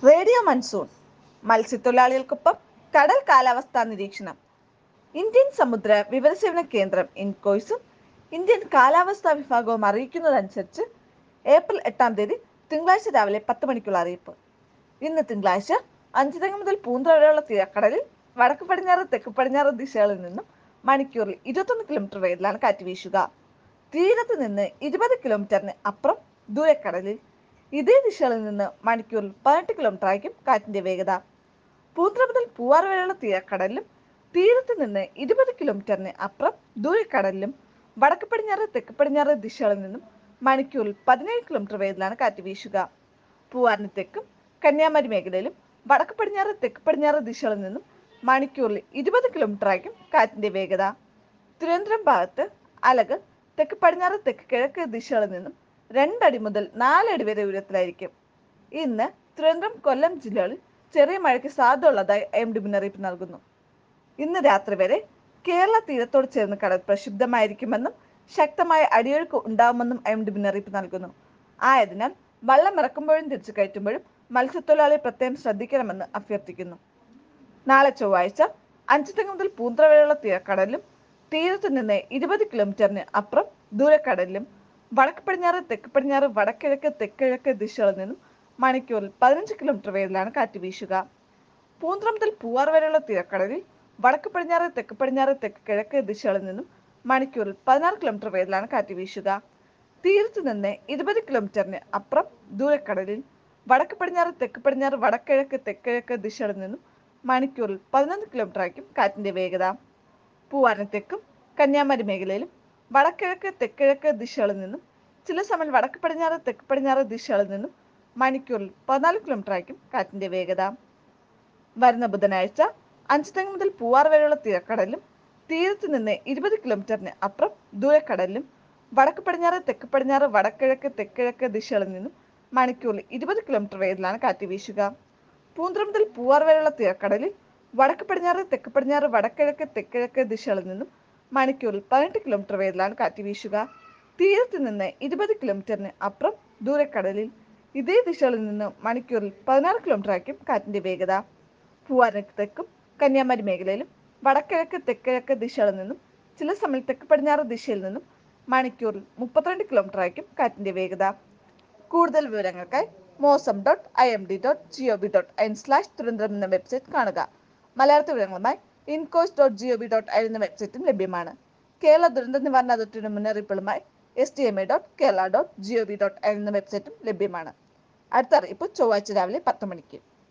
radio monsoon മത്സ്യത്തൊഴിലാളികൾക്കൊപ്പം കടൽ കാലാവസ്ഥാ നിരീക്ഷണം ഇന്ത്യൻ സമുദ്ര വിവരസേവന കേന്ദ്രം ഇൻകോയ്സും ഇന്ത്യൻ കാലാവസ്ഥാ വിഭാഗവും അറിയിക്കുന്നതനുസരിച്ച് ഏപ്രിൽ എട്ടാം തീയതി തിങ്കളാഴ്ച രാവിലെ പത്ത് മണിക്കുള്ള അറിയിപ്പ് ഇന്ന് തിങ്കളാഴ്ച അഞ്ചുതെങ്ങ് മുതൽ പൂന്തറ വരെയുള്ള തീരക്കടലിൽ വടക്ക് പടിഞ്ഞാറ് തെക്ക് പടിഞ്ഞാറ് ദിശകളിൽ നിന്നും മണിക്കൂറിൽ ഇരുപത്തൊന്ന് കിലോമീറ്റർ വേഗത്തിലാണ് കാറ്റ് വീശുക തീരത്ത് നിന്ന് ഇരുപത് കിലോമീറ്ററിന് അപ്പുറം ദൂരക്കടലിൽ ഇതേ ദിശകളിൽ നിന്ന് മണിക്കൂറിൽ പതിനെട്ട് കിലോമീറ്റർ ആയിരിക്കും കാറ്റിന്റെ വേഗത പൂന്തറ മുതൽ പൂവാർ വരെയുള്ള തീരക്കടലിലും തീരത്ത് നിന്ന് ഇരുപത് കിലോമീറ്ററിന് അപ്പുറം ദൂരക്കടലിലും വടക്ക് പടിഞ്ഞാറ് തെക്ക് പടിഞ്ഞാറ് ദിശകളിൽ നിന്നും മണിക്കൂറിൽ പതിനേഴ് കിലോമീറ്റർ വേഗത്തിലാണ് കാറ്റ് വീശുക പൂവാറിന് തെക്കും കന്യാകുമാരി മേഖലയിലും വടക്ക് പടിഞ്ഞാറ് തെക്ക് പടിഞ്ഞാറ് ദിശകളിൽ നിന്നും മണിക്കൂറിൽ ഇരുപത് കിലോമീറ്റർ ആയിരിക്കും കാറ്റിന്റെ വേഗത തിരുവനന്തപുരം ഭാഗത്ത് അലകൾ തെക്ക് പടിഞ്ഞാറ് തെക്ക് കിഴക്ക് ദിശകളിൽ നിന്നും രണ്ടടി മുതൽ നാലടി വരെ ഉയരത്തിലായിരിക്കും ഇന്ന് തിരുവനന്തപുരം കൊല്ലം ജില്ലകളിൽ ചെറിയ മഴയ്ക്ക് സാധ്യത ഉള്ളതായി എം ഡി മുന്നറിയിപ്പ് നൽകുന്നു ഇന്ന് രാത്രി വരെ കേരള തീരത്തോട് ചേർന്ന് കടൽ പ്രക്ഷുബ്ധമായിരിക്കുമെന്നും ശക്തമായ അടിയൊഴുക്ക് ഉണ്ടാവുമെന്നും എം ഡി മുന്നറിയിപ്പ് നൽകുന്നു ആയതിനാൽ വള്ളം ഇറക്കുമ്പോഴും തിരിച്ചു കയറ്റുമ്പോഴും മത്സ്യത്തൊഴിലാളി പ്രത്യേകം ശ്രദ്ധിക്കണമെന്ന് അഭ്യർത്ഥിക്കുന്നു നാളെ ചൊവ്വാഴ്ച അഞ്ചുതെങ്ങ് മുതൽ പൂന്തറ വരെയുള്ള തീരക്കടലിലും തീരത്തു നിന്ന് ഇരുപത് കിലോമീറ്ററിന് അപ്പുറം ദൂരക്കടലിലും വടക്ക് പടിഞ്ഞാറ് തെക്ക് പടിഞ്ഞാറ് വടക്കിഴക്ക് തെക്കിഴക്ക് ദിശകളിൽ നിന്നും മണിക്കൂറിൽ പതിനഞ്ച് കിലോമീറ്റർ വേഗത്തിലാണ് കാറ്റ് വീശുക പൂന്തറ മുതൽ പൂവാർ വരെയുള്ള തീരക്കടലിൽ വടക്ക് പടിഞ്ഞാറ് തെക്ക് പടിഞ്ഞാറ് തെക്ക് കിഴക്ക് ദിശകളിൽ നിന്നും മണിക്കൂറിൽ പതിനാറ് കിലോമീറ്റർ വേഗത്തിലാണ് കാറ്റ് വീശുക തീരത്ത് നിന്ന് ഇരുപത് കിലോമീറ്ററിന് അപ്പുറം ദൂരക്കടലിൽ വടക്ക് പടിഞ്ഞാറ് തെക്ക് പടിഞ്ഞാറ് വടക്കിഴക്ക് തെക്കിഴക്ക് ദിശകളിൽ നിന്നും മണിക്കൂറിൽ പതിനൊന്ന് കിലോമീറ്റർ ആയിരിക്കും കാറ്റിന്റെ വേഗത പൂവാറിന് തെക്കും കന്യാകുമാരി മേഖലയിലും വടക്കിഴക്ക് തെക്കിഴക്ക് ദിശകളിൽ നിന്നും ചില സമയം വടക്ക് പടിഞ്ഞാറ് തെക്ക് പടിഞ്ഞാറ് ദിശകളിൽ നിന്നും മണിക്കൂറിൽ പതിനാല് കിലോമീറ്റർ ആയിരിക്കും കാറ്റിന്റെ വേഗത വരുന്ന ബുധനാഴ്ച അഞ്ചുതെങ്ങ് മുതൽ പൂവാർ വരെയുള്ള തീരക്കടലിലും തീരത്ത് നിന്ന് ഇരുപത് കിലോമീറ്ററിന് അപ്പുറം ദൂരക്കടലിലും വടക്ക് പടിഞ്ഞാറ് തെക്ക് പടിഞ്ഞാറ് വടക്കിഴക്ക് തെക്കിഴക്ക് ദിശകളിൽ നിന്നും മണിക്കൂറിൽ ഇരുപത് കിലോമീറ്റർ വേഗത്തിലാണ് കാറ്റ് വീശുക പൂന്തറ മുതൽ പൂവാർ വരെയുള്ള തീരക്കടലിൽ വടക്ക് പടിഞ്ഞാറ് തെക്ക് പടിഞ്ഞാറ് വടക്കിഴക്ക് തെക്കിഴക്ക് ദിശകളിൽ നിന്നും മണിക്കൂറിൽ പതിനെട്ട് കിലോമീറ്റർ വേഗത്തിലാണ് കാറ്റ് വീശുക തീരത്ത് നിന്ന് ഇരുപത് കിലോമീറ്ററിന് അപ്പുറം ദൂരക്കടലിൽ ഇതേ ദിശകളിൽ നിന്ന് മണിക്കൂറിൽ പതിനാറ് കിലോമീറ്റർ ആയിരിക്കും കാറ്റിന്റെ വേഗത പൂവാറിന് തെക്കും കന്യാകുമാരി മേഖലയിലും വടക്കിഴക്ക് തെക്കിഴക്ക് ദിശകളിൽ നിന്നും ചില സമയം തെക്ക് പടിഞ്ഞാറ് ദിശയിൽ നിന്നും മണിക്കൂറിൽ മുപ്പത്തിരണ്ട് കിലോമീറ്റർ ആയിരിക്കും കാറ്റിന്റെ വേഗത കൂടുതൽ വിവരങ്ങൾക്കായി Mausam dot I M D dot G O V dot in slash Thiruvananthapuram എന്ന വെബ്സൈറ്റ് കാണുക മലയാളത്തിൽ വിവരങ്ങളുമായി INCOIS dot G O V dot I എന്ന വെബ്സൈറ്റും ലഭ്യമാണ് കേരള ദുരന്ത നിവാരണ അതോറിറ്റിയുടെ മുന്നറിയിപ്പുകളുമായി S T M A dot Kerala dot G O V dot I എന്ന വെബ്സൈറ്റും ലഭ്യമാണ് അടുത്ത അറിയിപ്പ് ചൊവ്വാഴ്ച രാവിലെ പത്ത് മണിക്ക്